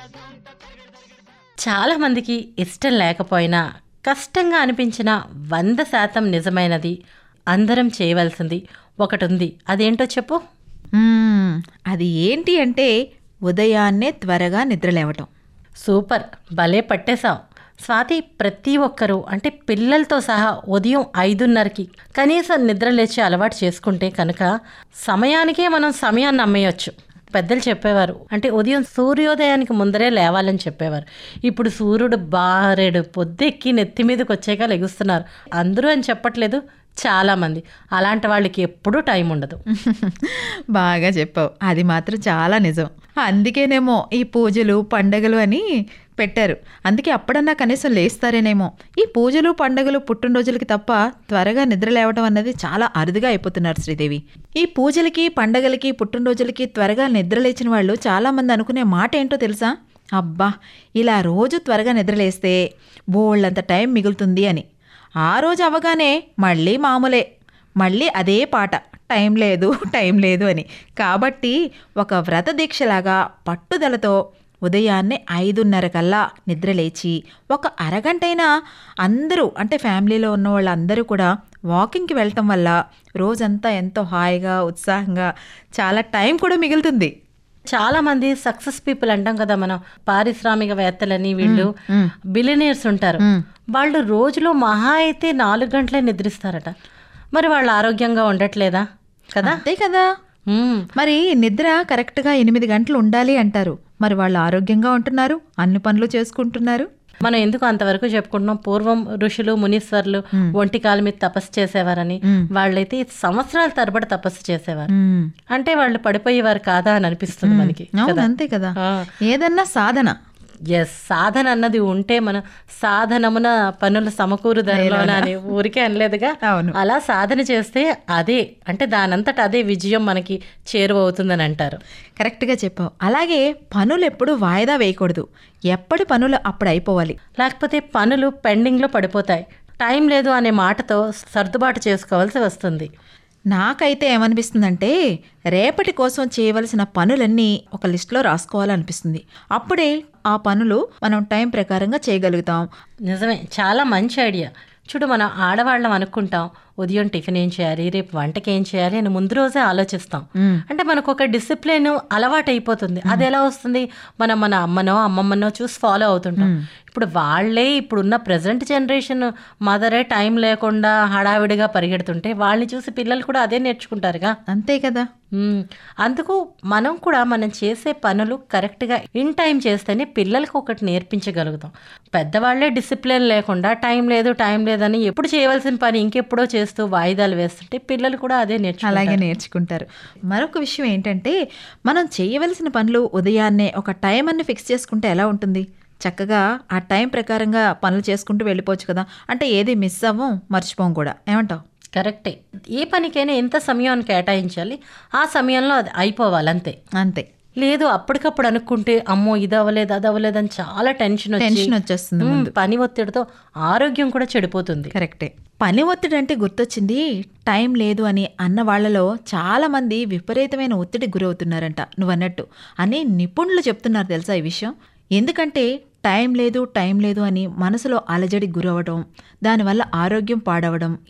చాలామందికి ఇష్టం లేకపోయినా కష్టంగా అనిపించిన వంద శాతం నిజమైనది అందరం చేయవలసింది ఒకటి ఉంది అదేంటో చెప్పు మ్మ్, అది ఏంటి అంటే ఉదయాన్నే త్వరగా నిద్రలేవటం సూపర్ భలే పట్టేశావు స్వాతి ప్రతి ఒక్కరూ అంటే పిల్లలతో సహా ఉదయం ఐదున్నరకి కనీసం నిద్ర లేచి అలవాటు చేసుకుంటే కనుక సమయానికే మనం సమయాన్ని అమ్మేయచ్చు పెద్దలు చెప్పేవారు అంటే ఉదయం సూర్యోదయానికి ముందరే లేవాలని చెప్పేవారు ఇప్పుడు సూర్యుడు బారెడు పొద్దెక్కి నెత్తి మీదకి వచ్చాక లెగుస్తున్నారు అందరూ అని చెప్పట్లేదు చాలామంది అలాంటి వాళ్ళకి ఎప్పుడూ టైం ఉండదు బాగా చెప్పావు అది మాత్రం చాలా నిజం అందుకేనేమో ఈ పూజలు పండగలు అని పెట్టారు అందుకే అప్పుడన్నా కనీసం లేస్తారేనేమో ఈ పూజలు పండగలు పుట్టినరోజులకి తప్ప త్వరగా నిద్ర లేవడం అన్నది చాలా అరుదుగా అయిపోతున్నారు శ్రీదేవి ఈ పూజలకి పండగలకి పుట్టినరోజులకి త్వరగా నిద్ర లేచిన వాళ్ళు చాలామంది అనుకునే మాట ఏంటో తెలుసా అబ్బా ఇలా రోజు త్వరగా నిద్రలేస్తే బోళ్ళంత టైం మిగులుతుంది అని ఆ రోజు అవగానే మళ్ళీ మామూలే మళ్ళీ అదే పాట టైం లేదు టైం లేదు అని కాబట్టి ఒక వ్రత దీక్షలాగా పట్టుదలతో ఉదయాన్నే ఐదున్నర కల్లా నిద్రలేచి ఒక అరగంటైనా అందరూ అంటే ఫ్యామిలీలో ఉన్న వాళ్ళందరూ కూడా వాకింగ్కి వెళ్ళటం వల్ల రోజంతా ఎంతో హాయిగా ఉత్సాహంగా చాలా టైం కూడా మిగులుతుంది చాలా మంది సక్సెస్ పీపుల్ అంటాం కదా మనం పారిశ్రామికవేత్తలని వీళ్ళు బిలినియర్స్ ఉంటారు వాళ్ళు రోజులో మహా అయితే నాలుగు గంటలే నిద్రిస్తారట మరి వాళ్ళు ఆరోగ్యంగా ఉండట్లేదా కదా అంతే కదా మ్మ్. మరి నిద్ర కరెక్ట్గా ఎనిమిది గంటలు ఉండాలి అంటారు మరి వాళ్ళు ఆరోగ్యంగా ఉంటున్నారు అన్ని పనులు చేసుకుంటున్నారు మనం ఎందుకు అంతవరకు చెప్పుకుంటున్నాం పూర్వం ఋషులు మునీశ్వర్లు ఒంటి కాలు మీద తపస్సు చేసేవారని వాళ్ళైతే సంవత్సరాల తరబడి తపస్సు చేసేవారు మ్మ్. అంటే వాళ్ళు పడిపోయేవారు కాదా అని అనిపిస్తుంది మనకి అవును అంతే కదా ఆ. ఏదన్నా సాధన ఎస్ సాధన అన్నది ఉంటే మనం సాధనమున పనుల సమకూరు ధరలోన అని ఊరికే అనలేదుగా అవును. అలా సాధన చేస్తే అదే అంటే దానంతట అదే విజయం మనకి చేరువవుతుందని అంటారు కరెక్ట్గా చెప్పావు అలాగే పనులు ఎప్పుడు వాయిదా వేయకూడదు ఎప్పటి పనులు అప్పుడు అయిపోవాలి లేకపోతే పనులు పెండింగ్లో పడిపోతాయి టైం లేదు అనే మాటతో సర్దుబాటు చేసుకోవాల్సి వస్తుంది నాకైతే ఏమనిపిస్తుందంటే రేపటి కోసం చేయవలసిన పనులన్నీ ఒక లిస్ట్లో రాసుకోవాలనిపిస్తుంది అప్పుడే ఆ పనులు మనం టైం ప్రకారంగా చేయగలుగుతాం నిజమే చాలా మంచి ఐడియా చూడు మనం ఆడవాళ్ళం అనుకుంటాం ఉదయం టిఫిన్ ఏం చేయాలి రేపు వంటకి ఏం చేయాలి అని ముందు రోజే ఆలోచిస్తాం అంటే మనకు ఒక డిసిప్లిన్ అలవాటు అయిపోతుంది అది ఎలా వస్తుంది మనం మన అమ్మనో అమ్మమ్మనో చూసి ఫాలో అవుతుంటాం ఇప్పుడు వాళ్ళే ఇప్పుడున్న ప్రజెంట్ జనరేషన్ మదరే టైం లేకుండా హడావిడిగా పరిగెడుతుంటే వాళ్ళని చూసి పిల్లలు కూడా అదే నేర్చుకుంటారుగా అంతే కదా మ్మ్. అందుకు మనం కూడా మనం చేసే పనులు కరెక్ట్గా ఇన్ టైం చేస్తేనే పిల్లలకు ఒకటి నేర్పించగలుగుతాం పెద్దవాళ్లే డిసిప్లిన్ లేకుండా టైం లేదు టైం లేదని ఎప్పుడు చేయవలసిన పని ఇంకెప్పుడో చేస్తూ వాయిదాలు వేస్తుంటే పిల్లలు కూడా అదే నేర్చుకుంటారు అలాగే నేర్చుకుంటారు మరొక విషయం ఏంటంటే మనం చేయవలసిన పనులు ఉదయాన్నే ఒక టైం అన్ని ఫిక్స్ చేసుకుంటే ఎలా ఉంటుంది చక్కగా ఆ టైం ప్రకారంగా పనులు చేసుకుంటూ వెళ్ళిపోవచ్చు కదా అంటే ఏది మిస్ అవ్వం మర్చిపోం కూడా ఏమంటావు కరెక్టే ఏ పనికైనా ఎంత సమయం కేటాయించాలి ఆ సమయంలో అది అయిపోవాలి అంతే అంతే లేదు అప్పటికప్పుడు అనుకుంటే అమ్మో ఇది అవ్వలేదు అది అవ్వలేదు అని చాలా టెన్షన్ వచ్చి టెన్షన్ వచ్చేస్తుంది మ్మ్, పని ఒత్తిడితో ఆరోగ్యం కూడా చెడిపోతుంది కరెక్టే పని ఒత్తిడి అంటే గుర్తొచ్చింది టైం లేదు అని అన్న వాళ్ళలో చాలా మంది విపరీతమైన ఒత్తిడి గురవుతున్నారంట నువ్వు అన్నట్టు అని నిపుణులు చెప్తున్నారు తెలుసా ఈ విషయం ఎందుకంటే టైం లేదు టైం లేదు అని మనసులో అలజడి గురవడం దానివల్ల ఆరోగ్యం పాడవడం